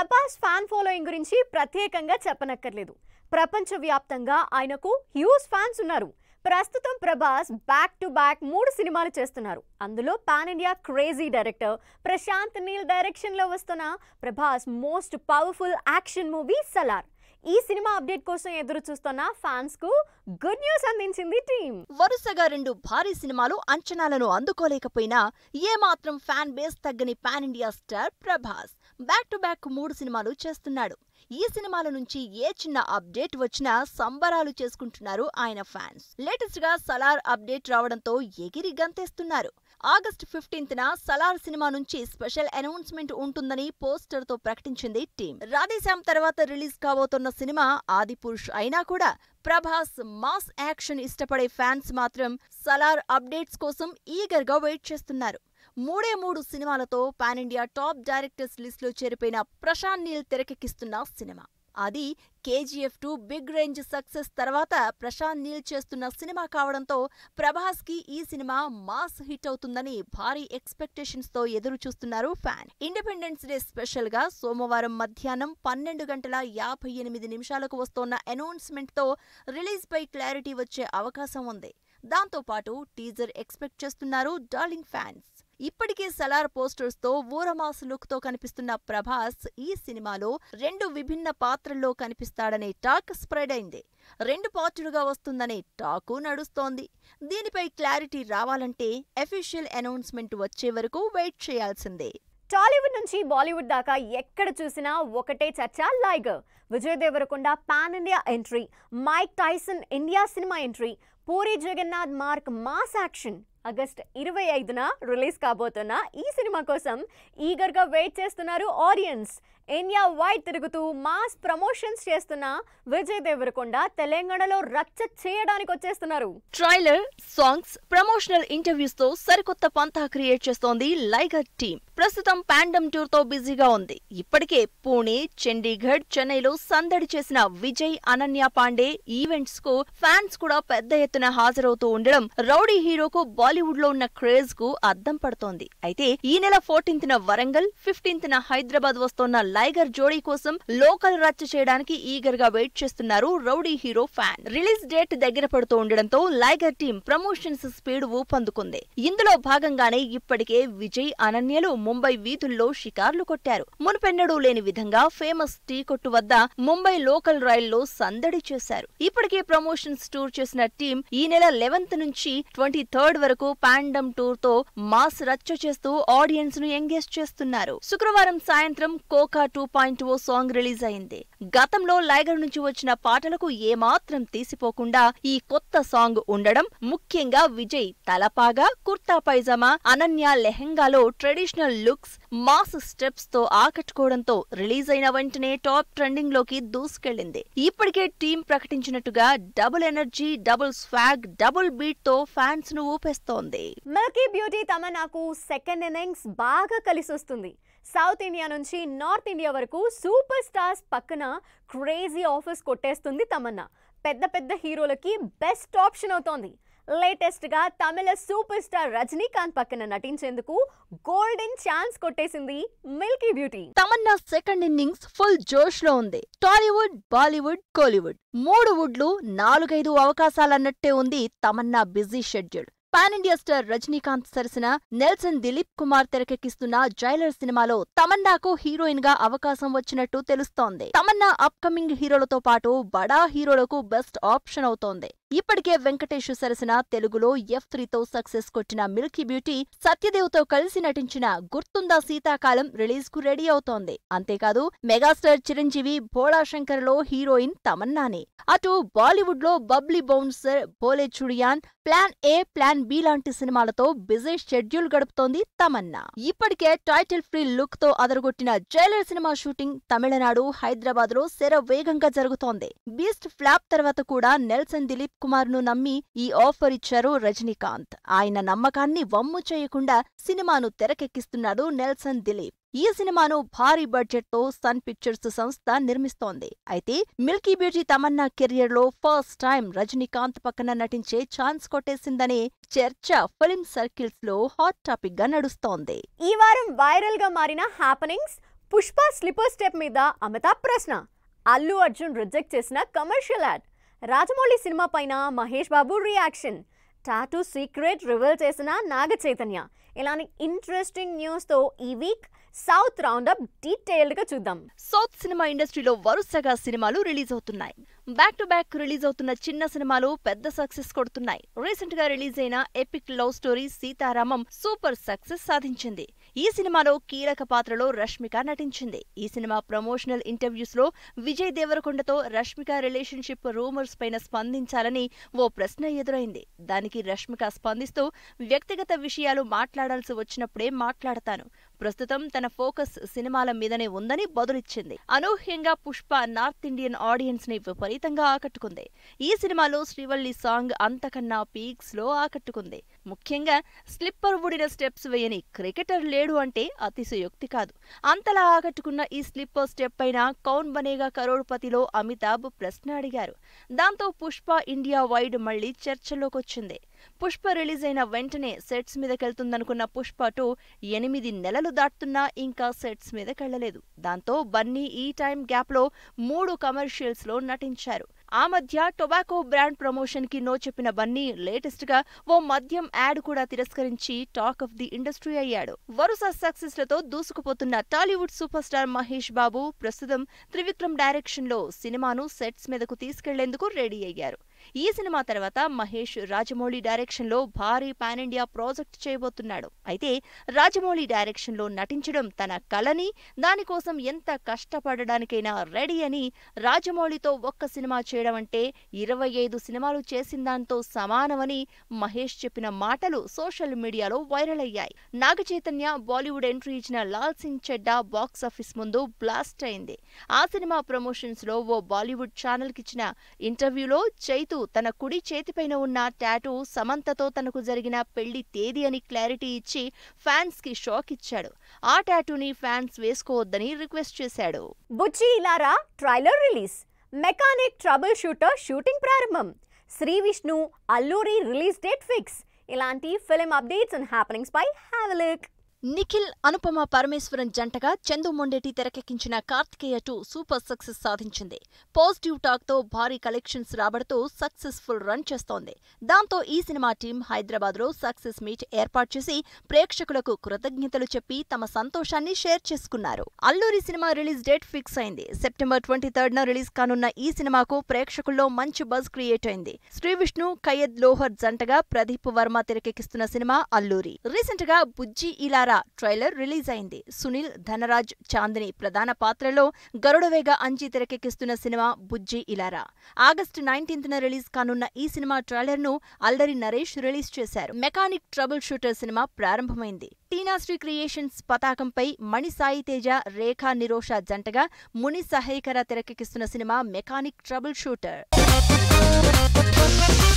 Prabhas fan following గురించి ప్రత్యేకంగా చెప్పనక్కర్లేదు ప్రపంచవ్యాప్తంగా ఆయనకు హ్యూజ్ ఫ్యాన్స్ ఉన్నారు ప్రస్తుతం ప్రభాస్ బ్యాక్ టు బ్యాక్ మూడు సినిమాలు చేస్తున్నారు అందులో pan India crazy director Prashanth Neel డైరెక్షన్లో వస్తున్న Prabhas most powerful action movie Salaar ఈ సినిమా అప్డేట్ కోసం ఎదురు చూస్తున్న ఫ్యాన్స్ కు గుడ్ న్యూస్ అందించింది టీం వరుసగా రెండు భారీ సినిమాలు అంచనాలను అందుకోలేకపోయినా ఏమాత్రం ఫ్యాన్ బేస్ తగ్గని pan India star Prabhas back to back మూడు సినిమాలు చేస్తున్నాడు ఈ సినిమాల నుంచి ఏ చిన్న అప్డేట్ వచ్చినా సంబరాలు చేసుకుంటున్నారు ఆయన ఫ్యాన్స్ లేటెస్ట్ గా సలార్ అప్డేట్ రావడంతో ఎగిరి గంతేస్తున్నారు ఆగస్టు ఫిఫ్టీన్త్ న సలార్ సినిమా నుంచి స్పెషల్ అనౌన్స్మెంట్ ఉంటుందని పోస్టర్ తో ప్రకటించింది టీం రాధేశ్యామ్ తర్వాత రిలీజ్ కాబోతున్న సినిమా ఆదిపురుష్ అయినా కూడా ప్రభాస్ మాస్ యాక్షన్ ఇష్టపడే ఫ్యాన్స్ మాత్రం సలార్ అప్డేట్స్ కోసం ఈగర్ గా వెయిట్ చేస్తున్నారు మూడే మూడు సినిమాలతో pan India top directors list లో చేరిపోయిన ప్రశాంత్ నీల్ తెరకెక్కిస్తున్న సినిమా అది KGF two big range success తర్వాత ప్రశాంత్ నీల్ చేస్తున్న సినిమా కావడంతో ప్రభాస్ కి ఈ సినిమా మాస్ హిట్ అవుతుందని భారీ ఎక్స్పెక్టేషన్స్ తో ఎదురు చూస్తున్నారు ఫ్యాన్ ఇండిపెండెన్స్ డే స్పెషల్ గా సోమవారం మధ్యాహ్నం పన్నెండు గంటల యాభై ఎనిమిది నిమిషాలకు వస్తోన్న అనౌన్స్మెంట్ తో రిలీజ్ పై క్లారిటీ వచ్చే అవకాశం ఉంది దాంతో పాటు టీజర్ ఎక్స్పెక్ట్ చేస్తున్నారు డార్లింగ్ ఫ్యాన్స్ ఇప్పటికే సలార్ పోస్టర్స్ తో ఊరమాస్ లుక్ తో కనిపిస్తున్న ప్రభాస్ ఈ సినిమాలో రెండు విభిన్న పాత్రల్లో కనిపిస్తాడనే టాక్ స్ప్రెడ్ అయింది రెండు పార్టులుగా వస్తుందనే టాకు నడుస్తోంది దీనిపై క్లారిటీ రావాలంటే అఫీషియల్ అనౌన్స్మెంట్ వచ్చే వరకు వెయిట్ చేయాల్సిందే టాలీవుడ్ నుంచి బాలీవుడ్ దాకా ఎక్కడ చూసినా ఒకటే చర్చ Liger Vijay Deverakonda pan India entry Mike Tyson India cinema entry Puri Jagannadh mark mass action August ఇరవై ఐదున రిలీజ్ కాబోతున్న ఈ సినిమా కోసం ఈగర్గా వెయిట్ చేస్తున్నారు ఆడియన్స్ ఇండియా వైడ్ తిరుగుతూ మాస్ ప్రమోషన్స్ చేస్తున్న విజయ్ దేవరకొండ తెలంగాణలో రచ్చ చేయడానికి వచ్చేస్తున్నారు ట్రైలర్ సాంగ్స్ ప్రమోషనల్ ఇంటర్వ్యూస్ తో సరికొత్త పంతా క్రియేట్ చేస్తోంది లైగర్ టీమ్ ప్రస్తుతం పాండమ్ టూర్ తో బిజీగా ఉంది ఇప్పటికే పూణే చండీగఢ్ చెన్నైలో సందడి చేసిన విజయ్ అనన్య పాండే ఈవెంట్స్ కు ఫ్యాన్స్ కూడా పెద్ద ఎత్తున హాజరవుతూ ఉండడం రౌడీ హీరోకు బాలీవుడ్ లో ఉన్న క్రేజ్ కు అద్దం పడుతోంది అయితే ఈ నెల ఫోర్టీన్త్ న వరంగల్ ఫిఫ్టీన్త్ న హైదరాబాద్ వస్తోన్న లైగర్ జోడీ కోసం లోకల్ రచ్చ చేయడానికి ఈగర్ గా వెయిట్ చేస్తున్నారు rowdy hero fan release date దగ్గర పడుతూ ఉండడంతో లైగర్ టీం ప్రమోషన్స్ స్పీడ్ ఊపందుకుంది ఇందులో భాగంగానే ఇప్పటికే విజయ్ అనన్యలు ముంబై వీధుల్లో షికార్లు కొట్టారు మునుపెన్నడూ లేని విధంగా ఫేమస్ టీ కొట్టు వద్ద ముంబై లోకల్ రైల్లో సందడి చేశారు ఇప్పటికే ప్రమోషన్స్ టూర్ చేసిన టీం ఈ నెల లెవెన్త్ నుంచి ట్వంటీ థర్డ్ వరకు పాండమ్ టూర్ తో మాస్ రచ్చ చేస్తూ ఆడియన్స్ ను ఎంగేజ్ చేస్తున్నారు శుక్రవారం సాయంత్రం coca two point O song release అయింది గతంలో లైగర్ నుంచి వచ్చిన పాటలకు ఏమాత్రం తీసిపోకుండా ఈ కొత్త సాంగ్ ఉండడం ముఖ్యంగా విజయ్ తలపాగా కుర్తా పైజామా అనన్య లెహెంగాలో ట్రెడిషనల్ లుక్స్ మాస్ స్టెప్స్ తో ఆకట్టుకోవడంతో రిలీజ్ అయిన వెంటనే టాప్ ట్రెండింగ్ లోకి దూసుకెళ్లింది ఇప్పటికే టీం ప్రకటించినట్టుగా double energy double swag double beat తో ఫ్యాన్స్ ను ఊపేస్తోంది మిల్కీ బ్యూటీ తమన్నాకు సెకండ్ ఇన్నింగ్స్ బాగా కలిసి వస్తుంది సౌత్ ఇండియా నుంచి నార్త్ ఇండియా వరకు సూపర్ స్టార్స్ పక్కన క్రేజీ ఆఫర్స్ కొట్టేస్తుంది తమన్నా పెద్ద పెద్ద హీరోలకి బెస్ట్ ఆప్షన్ అవుతోంది లేటెస్ట్గా తమిళ సూపర్ స్టార్ రజనీకాంత్ పక్కన నటించేందుకు గోల్డెన్ ఛాన్స్ కొట్టేసింది milky beauty Tamannaah second innings full జోష్ లో ఉంది టాలీవుడ్ బాలీవుడ్ కోలీవుడ్ మూడు వుడ్లు నాలుగైదు అవకాశాలన్నట్టే ఉంది Tamannaah busy schedule pan India star Rajinikanth సరసన నెల్సన్ దిలీప్ కుమార్ తెరకెక్కిస్తున్న జైలర్ సినిమాలో తమన్నాకు హీరోయిన్ గా అవకాశం వచ్చినట్టు తెలుస్తోంది తమన్నా అప్కమింగ్ హీరోలతో పాటు బడా హీరోలకు బెస్ట్ ఆప్షన్ అవుతోంది ఇప్పటికే వెంకటేష్ సరసన తెలుగులో ఎఫ్ త్రీతో సక్సెస్ కొట్టిన మిల్కీ బ్యూటీ సత్యదేవ్తో కలిసి నటించిన గుర్తుందా శీతాకాలం రిలీజ్ కు రెడీ అవుతోంది అంతేకాదు మెగాస్టార్ చిరంజీవి భోళా శంకర్ లో హీరోయిన్ తమన్నానే అటు బాలీవుడ్ లో bubbly bouncer Bole Chudiyan plan A plan B లాంటి సినిమాలతో బిజీ షెడ్యూల్ గడుపుతోంది తమన్నా ఇప్పటికే టైటిల్ ఫ్రీ లుక్ తో అదరగొట్టిన Jailer cinema shooting Tamil Nadu Hyderabad లో శర వేగంగా జరుగుతోంది బీస్ట్ ఫ్లాప్ తర్వాత కూడా నెల్సన్ దిలీప్ కుమార్ ను నమ్మి ఈ ఆఫర్ ఇచ్చారు రజనీకాంత్ ఆయన నమ్మకాన్ని వమ్ము చేయకుండా సినిమాను తెరకెక్కిస్తున్నాడు నెల్సన్ దిలీప్ ఈ సినిమాను భారీ బడ్జెట్ తో సన్ పిక్చర్స్ సంస్థ నిర్మిస్తోంది అయితే మిల్కీ బ్యూటీ తమన్నా కెరియర్ లో ఫస్ట్ టైం రజనీకాంత్ పక్కన నటించే ఛాన్స్ కొట్టేసిందనే చర్చ ఫిల్మ్ సర్కిల్స్ లో హాట్ టాపిక్ గా నడుస్తోంది ఈ వారం వైరల్ గా మారిన హ్యాపనింగ్స్ పుష్ప స్లిప్పర్ స్టెప్ మీద అమితాబ్ ప్రశ్న అల్లు అర్జున్ రిజెక్ట్ చేసిన కమర్షియల్ యాడ్ రాజమౌళి సినిమా పైన మహేష్ బాబు రియాక్షన్ టాటూ సీక్రెట్ రివీల్ చేసిన నాగ చైతన్య ఇలాంటి ఇంట్రెస్టింగ్ న్యూస్తో ఈ వీక్ సౌత్ రౌండప్ డీటెయిల్డ్గా చూద్దాం సౌత్ సినిమా ఇండస్ట్రీలో వరుసగా సినిమాలు రిలీజ్ అవుతున్నాయి బ్యాక్ టు బ్యాక్ రిలీజ్ అవుతున్న చిన్న సినిమాలు పెద్ద సక్సెస్ కొడుతున్నాయి రీసెంట్ గా రిలీజ్ అయిన epic love story Sita Ramam super success సాధించింది ఈ సినిమాలో కీలక పాత్రలో రష్మిక నటించింది ఈ సినిమా ప్రమోషనల్ ఇంటర్వ్యూస్ లో విజయ్ దేవరకొండతో రష్మిక రిలేషన్షిప్ రూమర్స్ పైన స్పందించాలని ఓ ప్రశ్న ఎదురైంది దానికి రష్మిక స్పందిస్తూ వ్యక్తిగత విషయాలు మాట్లాడాల్సి వచ్చినప్పుడే మాట్లాడతాను ప్రస్తుతం తన ఫోకస్ సినిమాల మీదనే ఉందని బదులిచ్చింది అనూహ్యంగా పుష్ప నార్త్ ఇండియన్ ఆడియన్స్ ని విపరీతంగా ఆకట్టుకుంది ఈ సినిమాలో శ్రీవల్లి సాంగ్ అంతకన్నా పీక్స్ లో ఆకట్టుకుంది ముఖ్యంగా స్లిప్పర్ వుడిన స్టెప్స్ వేయని క్రికెటర్ లేడు అంటే అతిశయోక్తి కాదు అంతలా ఆకట్టుకున్న ఈ స్లిప్పర్ స్టెప్ పైన కౌన్ బనేగా కరోడ్పతిలో అమితాబ్ ప్రశ్న అడిగారు దాంతో పుష్ప ఇండియా వైడ్ మళ్లీ చర్చలోకొచ్చింది పుష్ప రిలీజ్ అయిన వెంటనే సెట్స్ మీదకెళ్తుందనుకున్న పుష్ప టూ ఎనిమిది నెలలు దాటుతున్నా ఇంకా సెట్స్ మీదకెళ్లలేదు దాంతో బన్నీ ఈ టైం గ్యాప్లో మూడు కమర్షియల్స్ లో నటించారు ఆ మధ్య టొబాకో బ్రాండ్ ప్రమోషన్ కి నో చెప్పిన బన్నీ లేటెస్ట్ గా ఓ మద్యం యాడ్ కూడా తిరస్కరించి టాక్ ఆఫ్ ది ఇండస్ట్రీ అయ్యాడు వరుస సక్సెస్ లతో దూసుకుపోతున్న Tollywood super star Mahesh Babu ప్రస్తుతం త్రివిక్రమ్ డైరెక్షన్ లో సినిమాను సెట్స్ మీదకు తీసుకెళ్లేందుకు రెడీ అయ్యారు ఈ సినిమా తర్వాత మహేష్ రాజమౌళి డైరెక్షన్ లో భారీ పాన్ ఇండియా ప్రాజెక్ట్ చేయబోతున్నాడు అయితే రాజమౌళి డైరెక్షన్ లో నటించడం తన కలని దానికోసం ఎంత కష్టపడడానికైనా రెడీ అని రాజమౌళితో ఒక్క సినిమా చేయడం అంటే ఇరవై ఐదు సినిమాలు చేసిన దాంతో సమానమని మహేష్ చెప్పిన మాటలు సోషల్ మీడియాలో వైరల్ అయ్యాయి నాగ చైతన్య బాలీవుడ్ ఎంట్రీ ఇచ్చిన లాల్ సింగ్ చెడ్డా బాక్స్ ఆఫీస్ ముందు బ్లాస్ట్ అయింది ఆ సినిమా ప్రమోషన్స్ లో ఓ బాలీవుడ్ ఛానల్ కిచ్చిన ఇంటర్వ్యూలో చైతు తన కుడి చేతిపైన ఉన్న టాటూ సమంతతో తనకు జరిగిన పెళ్లి తేదీ అని క్లారిటీ ఇచ్చి ఫ్యాన్స్ కి షాక్ ఇచ్చాడు ఆ టాటూని ఫ్యాన్స్ వేసుకోవద్దని రిక్వెస్ట్ చేశాడు Bujji Ila Raa trailer release mechanic trouble shooter shooting ప్రారంభం Sri Vishnu Alluri release date fix ఇలాంటి ఫిలిం అప్డేట్స్ అండ్ హ్యాపెనింగ్స్ పై హ్యావ్ లుక్ నిఖిల్ అనుపమ పరమేశ్వరన్ జంటగా చందు మొండేటి తెరకెక్కించిన కార్తికేయ టూ సూపర్ సక్సెస్ సాధించింది పాజిటివ్ టాక్ తో భారీ కలెక్షన్స్ రాబడుతూ సక్సెస్ఫుల్ రన్ చేస్తోంది దాంతో ఈ సినిమా టీం హైదరాబాద్ లో సక్సెస్ మీట్ ఏర్పాటు చేసి ప్రేక్షకులకు కృతజ్ఞతలు చెప్పి తమ సంతోషాన్ని షేర్ చేసుకున్నారు Alluri cinema release date fix అయింది సెప్టెంబర్ ట్వంటీ థర్డ్ న రిలీజ్ కానున్న ఈ సినిమాకు ప్రేక్షకుల్లో మంచి బజ్ క్రియేట్ అయింది శ్రీ విష్ణు కయ్యద్ లోహర్ జంటగా ప్రదీప్ వర్మ తెరకెక్కిస్తున్న సినిమా అల్లూరి రీసెంట్ గా బుజ్జి ఇలారా ట్రైలర్ రిలీజ్ అయింది సునీల్ ధనరాజ్ చాందిని ప్రధాన పాత్రలో గరుడవేగ అంజి తెరకెక్కిస్తున్న cinema Bujji Ila Raa August nineteenth న రిలీజ్ కానున్న ఈ సినిమా ట్రైలర్ ను అల్లరి నరేష్ రిలీజ్ చేశారు మెకానిక్ ట్రబుల్ షూటర్ సినిమా ప్రారంభమైంది టీనాశ్రీ క్రియేషన్స్ పతాకంపై మణి సాయి తేజ రేఖా నిరోష జంటగా ముని సహాయకర తెరకెక్కిస్తున్న సినిమా మెకానిక్ ట్రబుల్ షూటర్